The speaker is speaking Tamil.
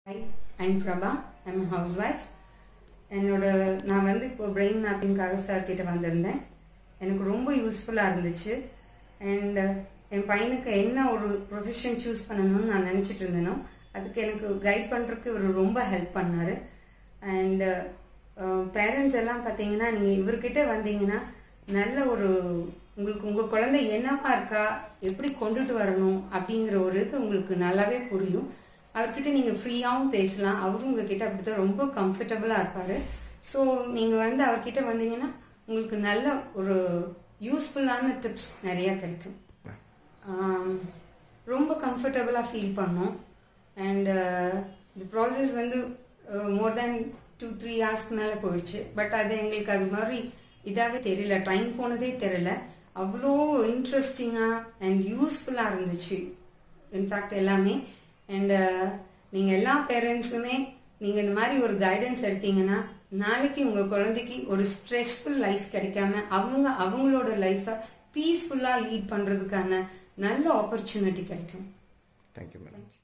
high I'm Prabha I'm housewife என்னோட நான் வந்து இப்போ பிரெயின் மேப்பிங்காக சார் கிட்ட வந்திருந்தேன் எனக்கு ரொம்ப யூஸ்ஃபுல்லாக இருந்துச்சு அண்ட் என் பையனுக்கு என்ன ஒரு ப்ரொஃபஷன் சூஸ் பண்ணணும்னு நான் நினச்சிட்டு இருந்தேனோ அதுக்கு எனக்கு கைட் பண்ணுறதுக்கு இவர் ரொம்ப ஹெல்ப் பண்ணார் அண்ட் பேரண்ட்ஸ் எல்லாம் பார்த்தீங்கன்னா நீங்கள் இவர்கிட்ட வந்தீங்கன்னா நல்ல ஒரு உங்களுக்கு உங்கள் குழந்தை என்னப்பா இருக்கா எப்படி கொண்டுட்டு வரணும் அப்படிங்கிற ஒரு இது உங்களுக்கு நல்லாவே புரியும் அவர்கிட்ட நீங்கள் ஃப்ரீயாகவும் பேசலாம் அவரும் உங்ககிட்ட அப்படி தான் ரொம்ப கம்ஃபர்டபுளாக இருப்பார் ஸோ நீங்கள் வந்து அவர்கிட்ட வந்தீங்கன்னா உங்களுக்கு நல்ல ஒரு யூஸ்ஃபுல்லான டிப்ஸ் நிறையா கிடைக்கும் ஆம், ரொம்ப கம்ஃபர்டபுளாக ஃபீல் பண்ணோம் அண்ட் இந்த ப்ராசஸ் வந்து மோர் தேன் டூ த்ரீ ஹார்ஸ்க்கு மேலே போயிடுச்சு பட் அது எங்களுக்கு அது மாதிரி இதாகவே தெரியல டைம் போனதே தெரியல அவ்வளோ இன்ட்ரெஸ்டிங்காக அண்ட் யூஸ்ஃபுல்லாக இருந்துச்சு இன்ஃபேக்ட் எல்லாமே அண்ட் நீங்கள் எல்லா பேரண்ட்ஸுமே நீங்கள் இந்த மாதிரி ஒரு கைடன்ஸ் எடுத்தீங்கன்னா நாளைக்கு உங்கள் குழந்தைக்கு ஒரு ஸ்ட்ரெஸ்ஃபுல் லைஃப் கிடைக்காம அவங்க அவங்களோட லைஃப்பை பீஸ்ஃபுல்லாக லீட் பண்ணுறதுக்கான நல்ல ஆப்பர்ச்சுனிட்டி கிடைக்கும் தேங்க்யூ மேடம்